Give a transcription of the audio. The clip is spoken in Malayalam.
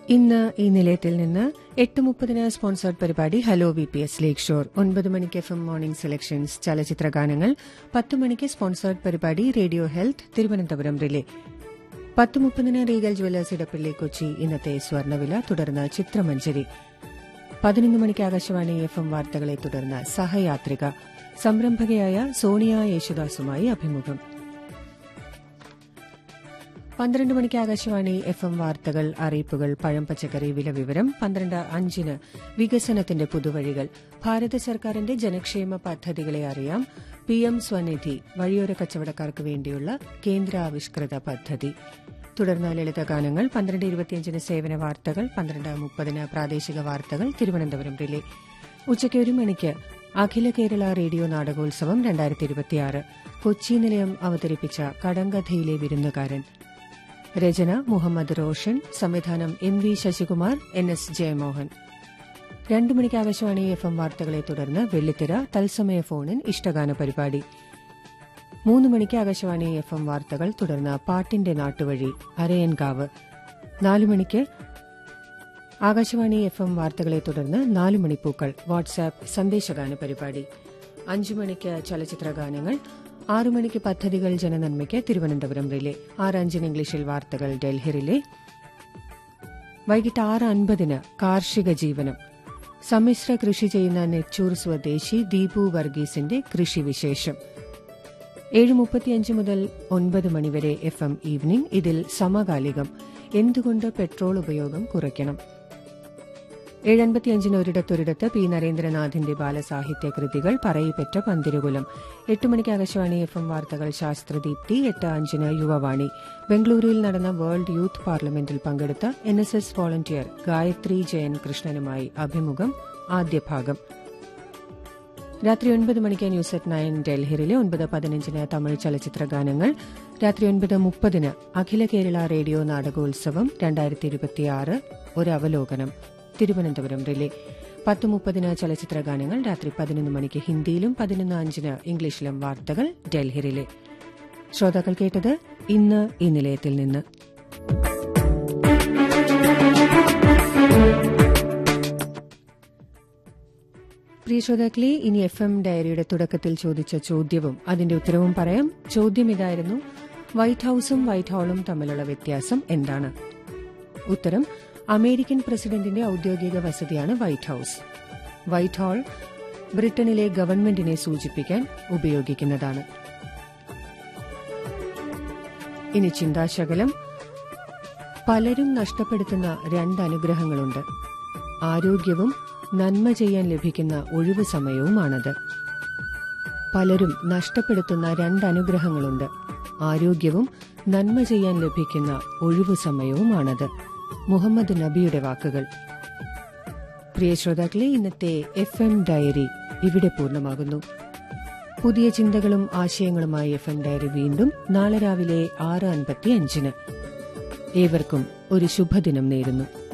ഇന്ന് ഈ നിലയത്തിൽ നിന്ന് എട്ട് മുപ്പതിന് സ്പോൺസേർഡ് പരിപാടി hello V P S Lakeshore ഒൻപത് മണിക്ക് എഫ് എം മോർണിംഗ് സെലക്ഷൻസ് ചലച്ചിത്ര ഗാനങ്ങൾ പത്ത് മണിക്ക് സ്പോൺസേർഡ് പരിപാടി റേഡിയോ ഹെൽത്ത് തിരുവനന്തപുരം റിലേ പത്ത് മുപ്പതിന് റീഗൽ ജ്വല്ലേഴ്സ് ഇടപ്പള്ളി കൊച്ചി ഇന്നത്തെ സ്വർണ്ണവില തുടർന്ന് ചിത്രമഞ്ജരി പതിനൊന്ന് മണിക്ക് ആകാശവാണി എഫ് എം വാർത്തകളെ തുടർന്ന് സഹയാത്രിക സംരംഭകയായ സോണിയ യേശുദാസുമായി അഭിമുഖം പന്ത്രണ്ട് മണിക്ക് ആകാശവാണി എഫ് എം വാർത്തകൾ അറിയിപ്പുകൾ പഴം പച്ചക്കറി വില വിവരം പന്ത്രണ്ട് അഞ്ചിന് വികസനത്തിന്റെ പുതുവഴികൾ ഭാരത സർക്കാരിന്റെ ജനക്ഷേമ പദ്ധതികളെ അറിയാം പി എം സ്വനിധി വഴിയോര കച്ചവടക്കാർക്ക് വേണ്ടിയുള്ള കേന്ദ്രാവിഷ്കൃത പദ്ധതി തുടർന്ന് ലളിതഗാനങ്ങൾ പന്ത്രണ്ട് ഇരുപത്തിയഞ്ചിന് സേവന വാർത്തകൾ പന്ത്രണ്ട് മുപ്പതിന് പ്രാദേശിക വാർത്തകൾ തിരുവനന്തപുരം റിലേ ഉച്ചയ്ക്ക് ഒരു മണിക്ക് അഖില കേരള റേഡിയോ നാടകോത്സവം രണ്ടായിരത്തി ഇരുപത്തിയാറ് കൊച്ചി നിലയം അവതരിപ്പിച്ച കടങ്കഥയിലെ വിരുന്നുകാരൻ രചന മുഹമ്മദ് റോഷൻ സംവിധാനം M V Sasikumar N S Jayamohan രണ്ടു മണിക്ക് ആകാശവാണി എഫ് എം വാർത്തകളെ തുടർന്ന് വെള്ളിത്തിര തത്സമയ ഫോണിൻ ഇഷ്ടഗാന പരിപാടി മൂന്ന് മണിക്ക് ആകാശവാണി എഫ് എം വാർത്തകൾ തുടർന്ന് പാട്ടിന്റെ നാട്ടുവഴി അരയൻകാവ് നാലു മണിക്ക് ആകാശവാണി എഫ് എം വാർത്തകളെ തുടർന്ന് നാലു മണിപ്പൂക്കൾ വാട്സാപ്പ് സന്ദേശഗാന പരിപാടി അഞ്ചു മണിക്ക് ചലച്ചിത്ര ഗാനങ്ങൾ ആറു മണിക്ക് പദ്ധതികൾ ജനനന്മയ്ക്ക് തിരുവനന്തപുരം റിലേ ആറ് അഞ്ചിന് ഇംഗ്ലീഷിൽ വാർത്തകൾ ഡൽഹി റിലേ വൈകിട്ട് ആറ് അൻപതിന് കാർഷിക ജീവനം സമ്മിശ്ര കൃഷി ചെയ്യുന്ന നെച്ചൂർ സ്വദേശി ദീപു വർഗീസിന്റെ കൃഷിവിശേഷം ഏഴ് മുപ്പത്തിയഞ്ച് മുതൽ ഒൻപത് മണിവരെ എഫ് എം ഈവനിംഗ് ഇതിൽ സമകാലികം എന്തുകൊണ്ട് പെട്രോൾ ഉപയോഗം കുറയ്ക്കണം ഏഴൻപത്തിയഞ്ചിന് ഒരിടത്തൊരിടത്ത് പി നരേന്ദ്രനാഥിന്റെ ബാലസാഹിത്യ കൃതികൾ പറയിപ്പെറ്റ പന്തിരുകുലം എട്ട് മണിക്ക് ആകാശവാണി എഫ് എം വാർത്തകൾ ശാസ്ത്രദീപ്തി എട്ട് അഞ്ചിന് യുവവാണി ബംഗളൂരുവിൽ നടന്ന വേൾഡ് യൂത്ത് പാർലമെന്റിൽ പങ്കെടുത്ത N S S volunteer Gayathri Jayan കൃഷ്ണനുമായി അഭിമുഖം ആദ്യ ഭാഗം രാത്രി ഒൻപത് മണിക്ക് ന്യൂസ് അറ്റ് നയൻ ഡൽഹിയിലെ ഒൻപത് പതിനഞ്ചിന് തമിഴ് ചലച്ചിത്ര ഗാനങ്ങൾ രാത്രി ഒൻപത് മുപ്പതിന് അഖില കേരള റേഡിയോ നാടകോത്സവം രണ്ടായിരത്തി ഇരുപത്തിയാറ് ഒരു അവലോകനം തിരുവനന്തപുരം റിലേ പത്ത് മുപ്പതിന് ചലച്ചിത്ര ഗാനങ്ങൾ രാത്രി പതിനൊന്ന് മണിക്ക് ഹിന്ദിയിലും പതിനൊന്ന് അഞ്ചിന് ഇംഗ്ലീഷിലും വാർത്തകൾ ഡൽഹി റിലേ ശ്രോതാക്കൾ കേട്ടത് ഇന്ന് ഈ നിലയത്തിൽ നിന്ന് പ്രിയ ശ്രോതാക്കളെ ഇനി എഫ് എം ഡയറിയുടെ തുടക്കത്തിൽ ചോദിച്ച ചോദ്യവും അതിന്റെ ഉത്തരവും പറയാം ചോദ്യം ഇതായിരുന്നു വൈറ്റ് ഹൌസും വൈറ്റ് ഹാളും തമ്മിലുള്ള വ്യത്യാസം എന്താണ് ഉത്തരം അമേരിക്കൻ പ്രസിഡന്റിന്റെ ഔദ്യോഗിക വസതിയാണ് വൈറ്റ് ഹൌസ് വൈറ്റ് ഹാൾ ബ്രിട്ടനിലെ ഗവൺമെന്റിനെ സൂചിപ്പിക്കാൻ ഉപയോഗിക്കുന്നതാണ് ഇനി ചിന്താശകലം പലരും നഷ്ടപ്പെടുത്തുന്ന രണ്ട് അനുഗ്രഹങ്ങളുണ്ട് ആരോഗ്യവും നന്മ ചെയ്യാൻ ലഭിക്കുന്ന ഒഴിവു സമയവുമാണത് പലരും നഷ്ടപ്പെടുത്തുന്ന രണ്ട് അനുഗ്രഹങ്ങളുണ്ട് ആരോഗ്യവും നന്മ ചെയ്യാൻ ലഭിക്കുന്ന ഒഴിവു സമയവുമാണത് മുഹമ്മദ് നബിയുടെ വാക്കുകൾ പ്രിയ ശ്രോതാക്കളെ ഇന്നത്തെ എഫ് എം ഡയറി ഇവിടെ പൂർണ്ണമാകുന്നു പുതിയ ചിന്തകളും ആശയങ്ങളുമായി എഫ് എം ഡയറി വീണ്ടും നാളെ രാവിലെ ആറ് അൻപത്തി അഞ്ചിന് ഏവർക്കും ഒരു ശുഭദിനം നേരുന്നു